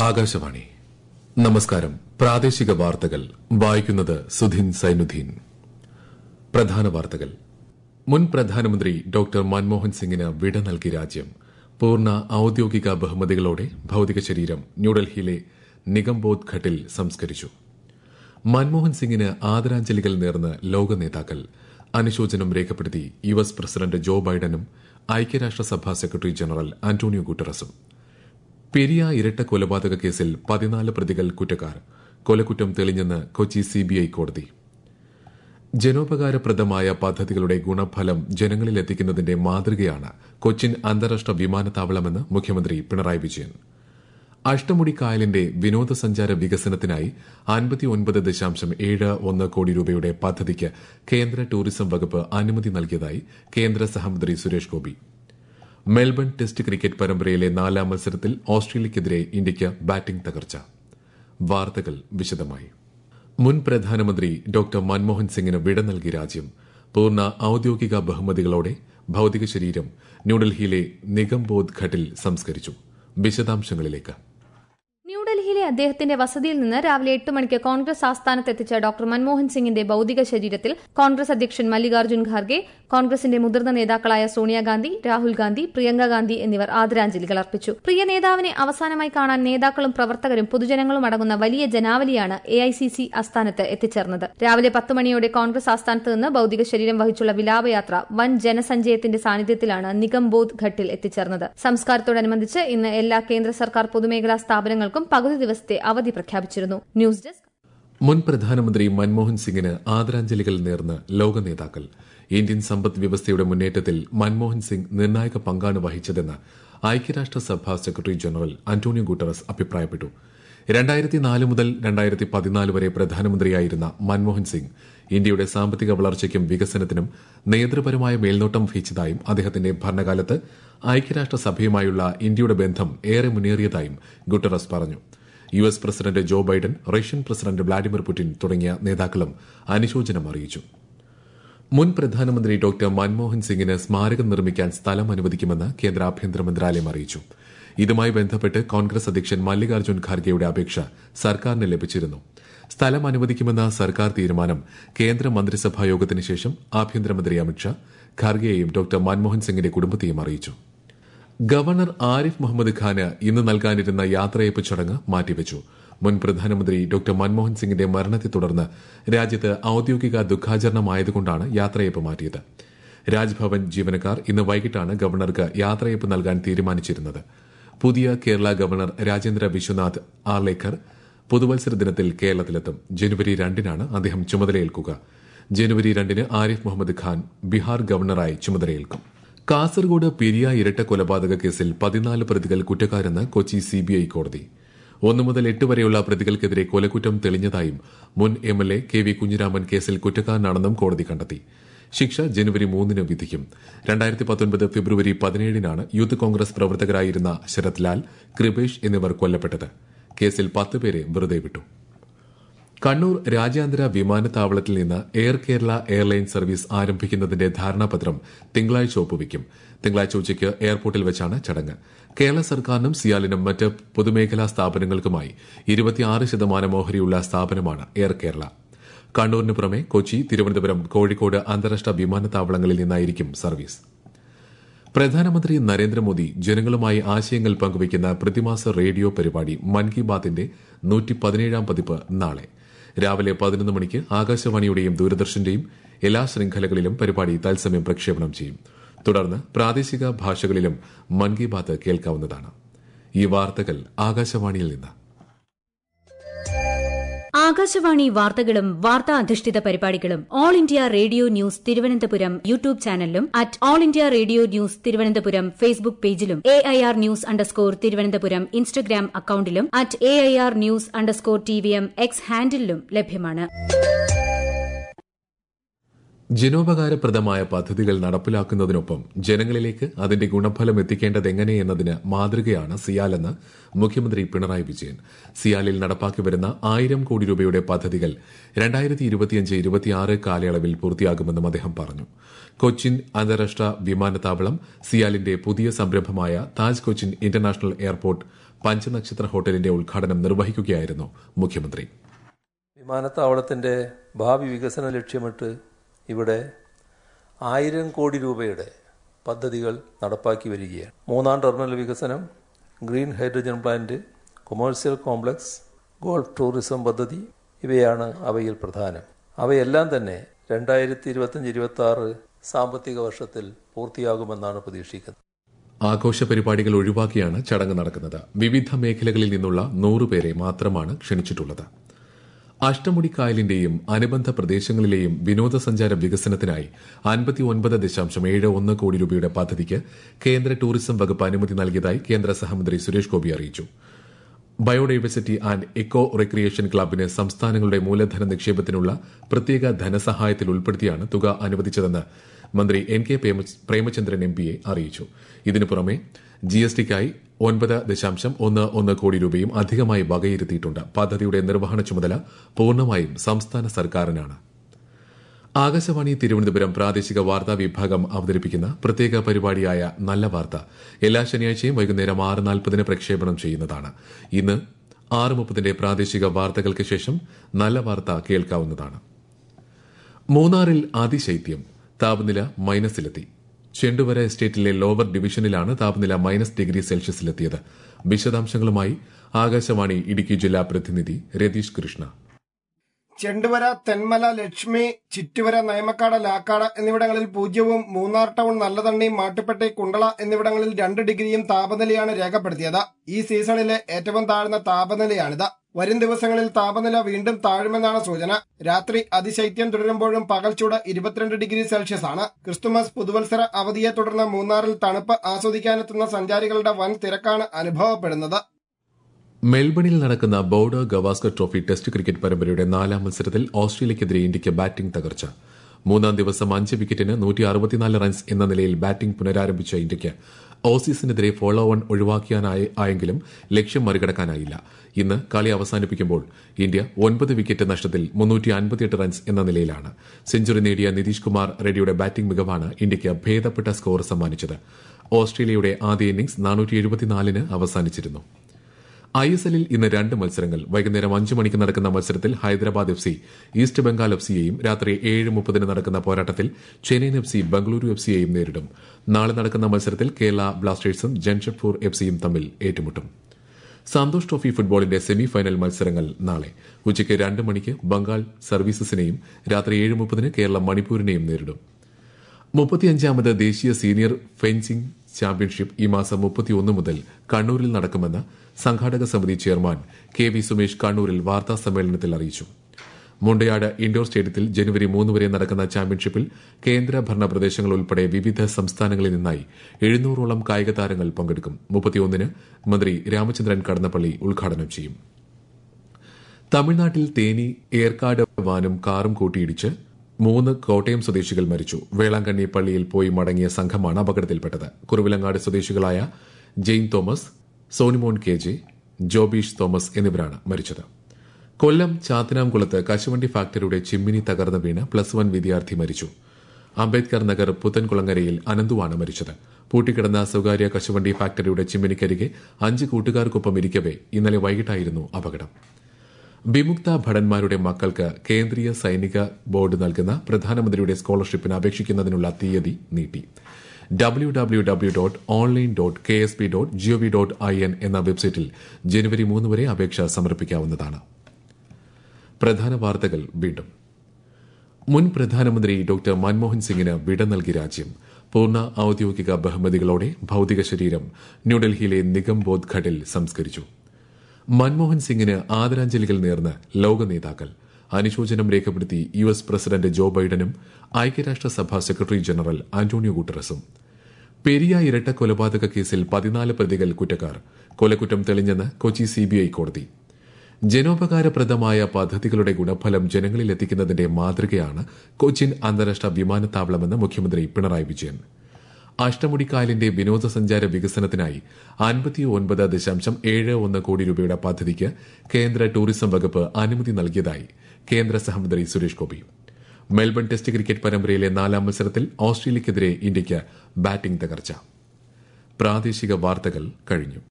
ആകാശവാണി നമസ്കാരം പ്രാദേശിക വാർത്തകൾ വായിക്കുന്നത് സുധിൻ സൈനുദ്ദീൻ പ്രധാന വാർത്തകൾ മുൻ പ്രധാനമന്ത്രി ഡോക്ടർ മൻമോഹൻ സിംഗിന് വിട നൽകി രാജ്യം പൂർണ്ണ ഔദ്യോഗിക ബഹുമതികളോടെ ഭൌതിക ശരീരം ന്യൂഡൽഹിയിലെ നിഗംബോധ് ഘട്ടിൽ സംസ്കരിച്ചു മൻമോഹൻ സിംഗിന് ആദരാഞ്ജലികൾ നേർന്ന് ലോക നേതാക്കൾ അനുശോചനം രേഖപ്പെടുത്തി യു എസ് പ്രസിഡന്റ് ജോ ബൈഡനും ഐക്യരാഷ്ട്രസഭാ സെക്രട്ടറി ജനറൽ അന്റോണിയോ ഗുട്ടറസും പെരിയ ഇരട്ട കൊലപാതക കേസിൽ പതിനാല് പ്രതികൾ കുറ്റക്കാർ കൊലക്കുറ്റം തെളിഞ്ഞെന്ന് കൊച്ചി സിബിഐ കോടതി ജനോപകാരപ്രദമായ പദ്ധതികളുടെ ഗുണഫലം ജനങ്ങളിലെത്തിക്കുന്നതിന്റെ മാതൃകയാണ് കൊച്ചിൻ അന്താരാഷ്ട്ര വിമാനത്താവളമെന്ന് മുഖ്യമന്ത്രി പിണറായി വിജയൻ അഷ്ടമുടി കായലിന്റെ വിനോദസഞ്ചാര വികസനത്തിനായി അൻപത്തിയൊൻപത് ദശാംശം ഏഴ് ഒന്ന് കോടി രൂപയുടെ പദ്ധതിക്ക് കേന്ദ്ര ടൂറിസം വകുപ്പ് അനുമതി നൽകിയതായി കേന്ദ്ര സഹമന്ത്രി Suresh Gopi Melbourne test cricket പരമ്പരയിലെ നാലാം മത്സരത്തിൽ ഓസ്ട്രേലിയയ്ക്കെതിരെ ഇന്ത്യയ്ക്ക് ബാറ്റിംഗ് തകർച്ച വാർത്തകൾ വിശദമായി മുൻ പ്രധാനമന്ത്രി ഡോക്ടർ മൻമോഹൻ സിംഗിന് വിട നൽകി രാജ്യം പൂർണ്ണ ഔദ്യോഗിക ബഹുമതികളോടെ ഭൌതിക ശരീരം ന്യൂഡൽഹിയിലെ നിഗംബോധ് ഘട്ടിൽ സംസ്കരിച്ചു വിശദാംശങ്ങളിലേക്ക് ന്യൂഡൽഹിയിലെ അദ്ദേഹത്തിന്റെ വസതിയിൽ നിന്ന് രാവിലെ എട്ട് മണിക്ക് കോൺഗ്രസ് ആസ്ഥാനത്ത് എത്തിച്ച ഡോക്ടർ മൻമോഹൻ സിംഗിന്റെ ഭൌതിക ശരീരത്തിൽ കോൺഗ്രസ് അധ്യക്ഷൻ മല്ലികാർജ്ജുൻ ഖാർഗെ കോൺഗ്രസിന്റെ മുതിർന്ന നേതാക്കളായ സോണിയാഗാന്ധി രാഹുൽ ഗാന്ധി പ്രിയങ്ക ഗാന്ധി എന്നിവർ ആദരാഞ്ജലികൾ അർപ്പിച്ചു പ്രിയ നേതാവിനെ അവസാനമായി കാണാൻ നേതാക്കളും പ്രവർത്തകരും പൊതുജനങ്ങളും അടങ്ങുന്ന വലിയ ജനാവലിയാണ് എ ഐ സി സി ആസ്ഥാനത്ത് എത്തിച്ചേർന്നത് രാവിലെ പത്ത് മണിയോടെ കോൺഗ്രസ് ആസ്ഥാനത്ത് നിന്ന് ഭൌതിക ശരീരം വഹിച്ചുള്ള വിലാപയാത്ര വൻ ജനസഞ്ചയത്തിന്റെ സാന്നിധ്യത്തിലാണ് നിഗംബോധ് ഘട്ടിൽ എത്തിച്ചേർന്നത് സംസ്കാരത്തോടനുബന്ധിച്ച് ഇന്ന് എല്ലാ കേന്ദ്ര സർക്കാർ പൊതുമേഖലാ സ്ഥാപനങ്ങൾക്കും പകുതി ദിവസത്തെ അവധി പ്രഖ്യാപിച്ചിരുന്നു ന്യൂസ് ഡെസ്ക് മുൻ പ്രധാനമന്ത്രി മൻമോഹൻ സിംഗിന് ആദരാഞ്ജലികൾ നേർന്ന് ലോക നേതാക്കൾ ഇന്ത്യൻ സമ്പദ് വ്യവസ്ഥയുടെ മുന്നേറ്റത്തിൽ മൻമോഹൻ സിംഗ് നിർണായക പങ്കാണ് വഹിച്ചതെന്ന് ഐക്യരാഷ്ട്രസഭാ സെക്രട്ടറി ജനറൽ അന്റോണിയോ ഗുട്ടറസ് അഭിപ്രായപ്പെട്ടു രണ്ടായിരത്തി നാല് മുതൽ രണ്ടായിരത്തി പതിനാല് വരെ പ്രധാനമന്ത്രിയായിരുന്ന മൻമോഹൻ സിംഗ് ഇന്ത്യയുടെ സാമ്പത്തിക വളർച്ചയ്ക്കും വികസനത്തിനും നേതൃപരമായ മേൽനോട്ടം വഹിച്ചതായും അദ്ദേഹത്തിന്റെ ഭരണകാലത്ത് ഐക്യരാഷ്ട്രസഭയുമായുള്ള ഇന്ത്യയുടെ ബന്ധം ഏറെ മുന്നേറിയതായും ഗുട്ടറസ് പറഞ്ഞു U S president Joe Biden Russian president Vladimir Putin തുടങ്ങിയ നേതാക്കളും അനുശോചനം അറിയിച്ചു മുൻ പ്രധാനമന്ത്രി ഡോക്ടർ മൻമോഹൻ സിംഗിന് സ്മാരകം നിർമ്മിക്കാൻ സ്ഥലം അനുവദിക്കുമെന്ന് കേന്ദ്ര ആഭ്യന്തര മന്ത്രാലയം അറിയിച്ചു ഇതുമായി ബന്ധപ്പെട്ട് കോൺഗ്രസ് അധ്യക്ഷൻ മല്ലികാർജ്ജുൻ ഖാർഗെയുടെ അപേക്ഷ സർക്കാരിന് ലഭിച്ചിരുന്നു സ്ഥലം അനുവദിക്കുമെന്ന സർക്കാർ തീരുമാനം കേന്ദ്ര മന്ത്രിസഭാ യോഗത്തിന് ശേഷം ആഭ്യന്തരമന്ത്രി അമിത്ഷാ ഖാർഗെയെയും ഡോക്ടർ മൻമോഹൻ സിംഗിന്റെ കുടുംബത്തെയും അറിയിച്ചു ഗവർണർ ആരിഫ് മുഹമ്മദ് ഖാന് ഇന്ന് നൽകാനിരുന്ന യാത്രയയപ്പ് ചടങ്ങ് മാറ്റിവച്ചു മുൻ പ്രധാനമന്ത്രി ഡോക്ടർ മൻമോഹൻ സിംഗിന്റെ മരണത്തെ തുടർന്ന് രാജ്യത്ത് ഔദ്യോഗിക ദുഃഖാചരണമായതുകൊണ്ടാണ് യാത്രയയപ്പ് മാറ്റിയത് രാജ്ഭവൻ ജീവനക്കാർ ഇന്ന് വൈകിട്ടാണ് ഗവർണർക്ക് യാത്രയയപ്പ് നൽകാൻ തീരുമാനിച്ചിരുന്നത് പുതിയ കേരള ഗവർണർ രാജേന്ദ്ര വിശ്വനാഥ് ആർലേക്കർ പുതുവത്സര ദിനത്തിൽ കേരളത്തിലെത്തും ജനുവരി രണ്ടിനാണ് അദ്ദേഹം ചുമതലയേൽക്കുക ജനുവരി രണ്ടിന് ആരിഫ് മുഹമ്മദ് ഖാൻ ബീഹാർ ഗവർണറായി ചുമതലയേൽക്കും കാസർഗോഡ് പെരിയ ഇരട്ട കൊലപാതക കേസിൽ പതിനാല് പ്രതികൾ കുറ്റക്കാരെന്ന് കൊച്ചി സിബിഐ കോടതി ഒന്നു മുതൽ എട്ട് വരെയുള്ള പ്രതികൾക്കെതിരെ കൊലക്കുറ്റം തെളിഞ്ഞതായും മുൻ M L A K V Kunhiraman കേസിൽ കുറ്റക്കാരനാണെന്നും കോടതി കണ്ടെത്തി ശിക്ഷ ജനുവരി മൂന്നിന് വിധിക്കും രണ്ടായിരത്തി പത്തൊൻപത് ഫെബ്രുവരി പതിനേഴിനാണ് യൂത്ത് കോൺഗ്രസ് പ്രവർത്തകരായിരുന്ന ശരത് ലാൽ കൃപേഷ് എന്നിവർ കൊല്ലപ്പെട്ടത് കേസിൽ പത്ത് പേരെ വെറുതെ വിട്ടു കണ്ണൂർ രാജ്യാന്തര വിമാനത്താവളത്തിൽ നിന്ന് എയർ കേരള എയർലൈൻ സർവീസ് ആരംഭിക്കുന്നതിന്റെ ധാരണാപത്രം തിങ്കളാഴ്ച ഒപ്പുവയ്ക്കും തിങ്കളാഴ്ച ഉച്ചയ്ക്ക് എയർപോർട്ടിൽ വെച്ചാണ് ചടങ്ങ് കേരള സർക്കാരിനും സിയാലിനും മറ്റ് പൊതുമേഖലാ സ്ഥാപനങ്ങൾക്കുമായി ഇരുപത്തിയാറ് ശതമാനം ഓഹരിയുള്ള സ്ഥാപനമാണ് എയർ കേരള കണ്ണൂരിന് പുറമെ കൊച്ചി തിരുവനന്തപുരം കോഴിക്കോട് അന്താരാഷ്ട്ര വിമാനത്താവളങ്ങളിൽ നിന്നായിരിക്കും സർവീസ് പ്രധാനമന്ത്രി നരേന്ദ്രമോദി ജനങ്ങളുമായി ആശയങ്ങൾ പങ്കുവയ്ക്കുന്ന പ്രതിമാസ റേഡിയോ പരിപാടി മൻ കി ബാത്തിന്റെ നൂറ്റി പതിനേഴാം പതിപ്പ് നാളെ രാവിലെ പതിനൊന്ന് മണിക്ക് ആകാശവാണിയുടെയും ദൂരദർശന്റെയും എല്ലാ ശൃംഖലകളിലും പരിപാടി തത്സമയം പ്രക്ഷേപണം ചെയ്യും തുടർന്ന് പ്രാദേശിക ഭാഷകളിലും മൻ കി ബാത്ത് കേൾക്കാവുന്നതാണ് ഈ വാർത്തകൾ ആകാശവാണിയിൽ നിന്ന് ആകാശവാണി വാർത്തകളും വാർത്താ അധിഷ്ഠിത പരിപാടികളും all India radio news Thiruvananthapuram YouTube ചാനലിലും at all India radio news Thiruvananthapuram Facebook പേജിലും A I R news underscore Thiruvananthapuram Instagram അക്കൌണ്ടിലും at A I R news underscore T V M X ഹാൻഡിലും ലഭ്യമാണ് ജനോപകാരപ്രദമായ പദ്ധതികൾ നടപ്പിലാക്കുന്നതിനൊപ്പം ജനങ്ങളിലേക്ക് അതിന്റെ ഗുണഫലം എത്തിക്കേണ്ടതെങ്ങനെയെന്നതിന് മാതൃകയാണ് സിയാലെന്ന് മുഖ്യമന്ത്രി പിണറായി വിജയൻ സിയാലിൽ നടപ്പാക്കി വരുന്ന ആയിരം കോടി രൂപയുടെ പദ്ധതികൾ രണ്ടായിരത്തി ഇരുപത്തിയഞ്ച് ഇരുപത്തിയാറ് കാലയളവിൽ പൂർത്തിയാകുമെന്നും അദ്ദേഹം പറഞ്ഞു കൊച്ചിൻ അന്താരാഷ്ട്ര വിമാനത്താവളം സിയാലിന്റെ പുതിയ സംരംഭമായ താജ് കൊച്ചിൻ ഇന്റർനാഷണൽ എയർപോർട്ട് പഞ്ചനക്ഷത്ര ഹോട്ടലിന്റെ ഉദ്ഘാടനം നിർവഹിക്കുകയായിരുന്നു മുഖ്യമന്ത്രി വിമാനത്താവളത്തിൻ്റെ ഭാവി വികസനം ലക്ഷ്യമിട്ട് ഇവിടെ ആയിരം കോടി രൂപയുടെ പദ്ധതികൾ നടപ്പാക്കി വരികയാണ് മൂന്നാം ടെർമിനൽ വികസനം green hydrogen plant commercial complex golf tourism പദ്ധതി ഇവയാണ് അവയിൽ പ്രധാനം അവയെല്ലാം തന്നെ രണ്ടായിരത്തി ഇരുപത്തഞ്ച് ഇരുപത്തി ആറ് സാമ്പത്തിക വർഷത്തിൽ പൂർത്തിയാകുമെന്നാണ് പ്രതീക്ഷിക്കുന്നത് ആഘോഷ പരിപാടികൾ ഒഴിവാക്കിയാണ് ചടങ്ങ് നടക്കുന്നത് വിവിധ മേഖലകളിൽ നിന്നുള്ള നൂറുപേരെ മാത്രമാണ് ക്ഷണിച്ചിട്ടുള്ളത് അഷ്ടമുടിക്കായലിന്റെയും അനുബന്ധ പ്രദേശങ്ങളിലെയും വിനോദസഞ്ചാര വികസനത്തിനായി അൻപത്തിയൊൻപത് ദശാംശം ഏഴ് ഒന്ന് കോടി രൂപയുടെ പദ്ധതിക്ക് കേന്ദ്ര ടൂറിസം വകുപ്പ് അനുമതി നൽകിയതായി കേന്ദ്ര സഹമന്ത്രി സുരേഷ് ഗോപി അറിയിച്ചു ബയോഡൈവേഴ്സിറ്റി ആൻഡ് എക്കോ റിക്രിയേഷൻ ക്ലബിന് സംസ്ഥാനങ്ങളുടെ മൂലധന നിക്ഷേപത്തിനുള്ള പ്രത്യേക ധനസഹായത്തിൽ ഉൾപ്പെടുത്തിയാണ് തുക അനുവദിച്ചതെന്ന് മന്ത്രി എൻ കെ പ്രേമചന്ദ്രൻ എം പിയെ അറിയിച്ചു ഇതിനു പുറമെ ജി എസ് ടിക്കായി ഒൻപത് ദശാംശം ഒന്ന് ഒന്ന് കോടി രൂപയും അധികമായി വകയിരുത്തിയിട്ടുണ്ട് പദ്ധതിയുടെ നിർവഹണ ചുമതല പൂർണ്ണമായും സംസ്ഥാന സർക്കാരിനാണ് ആകാശവാണി തിരുവനന്തപുരം പ്രാദേശിക വാർത്താ വിഭാഗം അവതരിപ്പിക്കുന്ന പ്രത്യേക പരിപാടിയായ നല്ല വാർത്ത എല്ലാ ശനിയാഴ്ചയും വൈകുന്നേരം ആറ് നാൽപ്പതിന് പ്രക്ഷേപണം ചെയ്യുന്നതാണ് ഇന്ന് ആറ് മുപ്പതിന്റെ പ്രാദേശിക വാർത്തകൾക്ക് ശേഷം നല്ല വാർത്ത കേൾക്കാവുന്നതാണ് മൂന്നാറിൽ അതിശൈത്യം താപനില മൈനസിലെത്തി ചെണ്ടുവര എസ്റ്റേറ്റിലെ ലോവർ ഡിവിഷനിലാണ് താപനില മൈനസ് ഡിഗ്രി സെൽഷ്യസിലെത്തിയത് വിശദാംശങ്ങളുമായി ആകാശവാണി ഇടുക്കി ജില്ലാ പ്രതിനിധി രതീഷ് കൃഷ്ണ ചെണ്ടുവര തെന്മല ലക്ഷ്മി ചിറ്റുവര നയമക്കാട് ലാക്കാട് എന്നിവിടങ്ങളിൽ പൂജ്യവും മൂന്നാർ ടൗൺ നല്ലതണ്ണി മാട്ടുപ്പെട്ടി കുണ്ടള എന്നിവിടങ്ങളിൽ രണ്ട് ഡിഗ്രിയും താപനിലയാണ് രേഖപ്പെടുത്തിയത് ഈ സീസണിലെ ഏറ്റവും താഴ്ന്ന താപനിലയാണിത് വരും ദിവസങ്ങളിൽ താപനില വീണ്ടും താഴുമെന്നാണ് സൂചന രാത്രി അതിശൈത്യം തുടരുമ്പോഴും പകൽച്ചൂട് ഇരുപത്തിരണ്ട് ഡിഗ്രി സെൽഷ്യസ് ആണ് ക്രിസ്തുമസ് പുതുവത്സര അവധിയെ തുടർന്ന് മൂന്നാറിൽ തണുപ്പ് ആസ്വദിക്കാനെത്തുന്ന സഞ്ചാരികളുടെ വൻ തിരക്കാണ് അനുഭവപ്പെടുന്നത് മെൽബണിൽ നടക്കുന്ന border Gavaskar trophy test cricket പരമ്പരയുടെ നാലാം മത്സരത്തിൽ ഓസ്ട്രേലിയക്കെതിരെ ഇന്ത്യയ്ക്ക് ബാറ്റിംഗ് തകർച്ച മൂന്നാം ദിവസം അഞ്ച് വിക്കറ്റിന് നൂറ്റി അറുപത്തിനാല് റൺസ് എന്ന നിലയിൽ ബാറ്റിംഗ് പുനരാരംഭിച്ച ഇന്ത്യയ്ക്ക് ഓസീസിനെതിരെ ഫോളോ ഓൺ ഒഴിവാക്കിയാനായെങ്കിലും ലക്ഷ്യം മറികടക്കാനായില്ല ഇന്ന് കളി അവസാനിപ്പിക്കുമ്പോൾ ഇന്ത്യ ഒൻപത് വിക്കറ്റ് നഷ്ടത്തിൽ മുന്നൂറ്റി അൻപത്തിയെട്ട് റൺസ് എന്ന നിലയിലാണ് സെഞ്ചുറി നേടിയ നിതീഷ് കുമാർ റെഡ്ഡിയുടെ ബാറ്റിംഗ് മികവാണ് ഇന്ത്യയ്ക്ക് ഭേദപ്പെട്ട സ്കോർ സമ്മാനിച്ചത് ഓസ്ട്രേലിയയുടെ ആദ്യ ഇന്നിംഗ്സ് നാനൂറ്റി എഴുപത്തിനാലിന് അവസാനിച്ചിരുന്നു ഐ എസ് എല്ലിൽ ഇന്ന് രണ്ട് മത്സരങ്ങൾ വൈകുന്നേരം അഞ്ച് മണിക്ക് നടക്കുന്ന മത്സരത്തിൽ Hyderabad F C East Bengal F സിയെയും രാത്രി ഏഴ് മുപ്പതിന് നടക്കുന്ന പോരാട്ടത്തിൽ Chennaiyin F C Bengaluru F സിയെയും നേരിടും നാളെ നടക്കുന്ന മത്സരത്തിൽ കേരള ബ്ലാസ്റ്റേഴ്സും ജംഷഡ്പൂർ എഫ് സിയും തമ്മിൽ ഏറ്റുമുട്ടും സന്തോഷ് ട്രോഫി ഫുട്ബോളിന്റെ സെമി ഫൈനൽ മത്സരങ്ങൾ നാളെ ഉച്ചയ്ക്ക് രണ്ട് മണിക്ക് ബംഗാൾ സർവീസസിനെയും രാത്രി ഏഴ് മുപ്പതിന് കേരളം മണിപ്പൂരിനെയും നേരിടും മുപ്പത്തിയഞ്ചാമത് ദേശീയ സീനിയർ ഫെൻസിംഗ് ചാമ്പ്യൻഷിപ്പ് ഈ മാസം മുപ്പത്തിയൊന്ന് മുതൽ കണ്ണൂരിൽ നടക്കുമെന്ന് സംഘാടക സമിതി ചെയർമാൻ കെ വി സുമേഷ് കണ്ണൂരിൽ വാർത്താ സമ്മേളനത്തിൽ അറിയിച്ചു മുണ്ടയാട് ഇൻഡോർ സ്റ്റേഡിയത്തിൽ ജനുവരി മൂന്ന് വരെ നടക്കുന്ന ചാമ്പ്യൻഷിപ്പിൽ കേന്ദ്ര ഭരണ പ്രദേശങ്ങൾ ഉൾപ്പെടെ വിവിധ സംസ്ഥാനങ്ങളിൽ നിന്നായി എഴുന്നൂറോളം കായിക താരങ്ങൾ പങ്കെടുക്കും മുപ്പത്തിയൊന്നിന് മന്ത്രി രാമചന്ദ്രൻ കടന്നപ്പള്ളി ഉദ്ഘാടനം ചെയ്യും തമിഴ്നാട്ടിൽ തേനി ഏർക്കാട് വാനും കാറും കൂട്ടിയിടിച്ച് മൂന്ന് കോട്ടയം സ്വദേശികൾ മരിച്ചു വേളാങ്കണ്ണി പള്ളിയിൽ പോയി മടങ്ങിയ സംഘമാണ് അപകടത്തിൽപ്പെട്ടത് കുറുവിലങ്ങാട് സ്വദേശികളായ ജെയിൻ തോമസ് സോനിമോൻ കെ ജെ ജോബീഷ് തോമസ് എന്നിവരാണ് മരിച്ചത് കൊല്ലം ചാത്തനാംകുളത്ത് കശുവണ്ടി ഫാക്ടറിയുടെ ചിമ്മിനി തകർന്നു വീണ് പ്ലസ് വൺ വിദ്യാർത്ഥി മരിച്ചു അംബേദ്കർ നഗർ പുത്തൻകുളങ്ങരയിൽ അനന്തുവാണ് മരിച്ചത് പൂട്ടിക്കിടന്ന സ്വകാര്യ കശുവണ്ടി ഫാക്ടറിയുടെ ചിമ്മിനിക്കരികെ അഞ്ച് കൂട്ടുകാർക്കൊപ്പം ഇരിക്കവെ ഇന്നലെ വൈകിട്ടായിരുന്നു അപകടം വിമുക്ത ഭടന്മാരുടെ മക്കൾക്ക് കേന്ദ്രീയ സൈനിക ബോർഡ് നൽകുന്ന പ്രധാനമന്ത്രിയുടെ സ്കോളർഷിപ്പിന് അപേക്ഷിക്കുന്നതിനുള്ള തീയതി നീട്ടി W W W dot online dot K S P dot GOV dot I N എന്ന വെബ്സൈറ്റിൽ ജനുവരി മൂന്ന് വരെ അപേക്ഷ സമർപ്പിക്കാവുന്നതാണ് പ്രധാന വാർത്തകൾ വീണ്ടും മുൻ പ്രധാനമന്ത്രി ഡോക്ടർ മൻമോഹൻ സിംഗിന് വിട നൽകി രാജ്യം പൂർണ്ണ ഔദ്യോഗിക ബഹുമതികളോടെ ഭൌതിക ശരീരം ന്യൂഡൽഹിയിലെ നിഗംബോധ് ഘട്ടിൽ സംസ്കരിച്ചു മൻമോഹൻ സിംഗിന് ആദരാഞ്ജലികൾ നേർന്ന് ലോക നേതാക്കൾ അനുശോചനം രേഖപ്പെടുത്തി യു എസ് പ്രസിഡന്റ് ജോ ബൈഡനും ഐക്യരാഷ്ട്രസഭ സെക്രട്ടറി ജനറൽ ആന്റോണിയോ ഗുട്ടറസും പെരിയ ഇരട്ട കൊലപാതക കേസിൽ പതിനാല് പ്രതികൾ കുറ്റക്കാർ കൊലക്കുറ്റം തെളിഞ്ഞെന്ന് കൊച്ചി സിബിഐ കോടതി ജനോപകാരപ്രദമായ പദ്ധതികളുടെ ഗുണഫലം ജനങ്ങളിൽ എത്തിക്കുന്നതിന്റെ മാതൃകയാണ് കൊച്ചിൻ അന്താരാഷ്ട്ര വിമാനത്താവളമെന്ന് മുഖ്യമന്ത്രി പിണറായി വിജയൻ അഷ്ടമുടിക്കായലിന്റെ വിനോദസഞ്ചാര വികസനത്തിനായി അൻപത്തിയൊൻപത് ദശാംശം ഏഴ് ഒന്ന് കോടി രൂപയുടെ പദ്ധതിക്ക് കേന്ദ്ര ടൂറിസം വകുപ്പ് അനുമതി നൽകിയതായി കേന്ദ്ര സഹമന്ത്രി Suresh Gopi Melbourne test cricket പരമ്പരയിലെ നാലാം മത്സരത്തിൽ ഓസ്ട്രേലിയക്കെതിരെ ഇന്ത്യയ്ക്ക് ബാറ്റിംഗ് തകർച്ച പ്രാദേശിക വാർത്തകൾ കഴിഞ്ഞു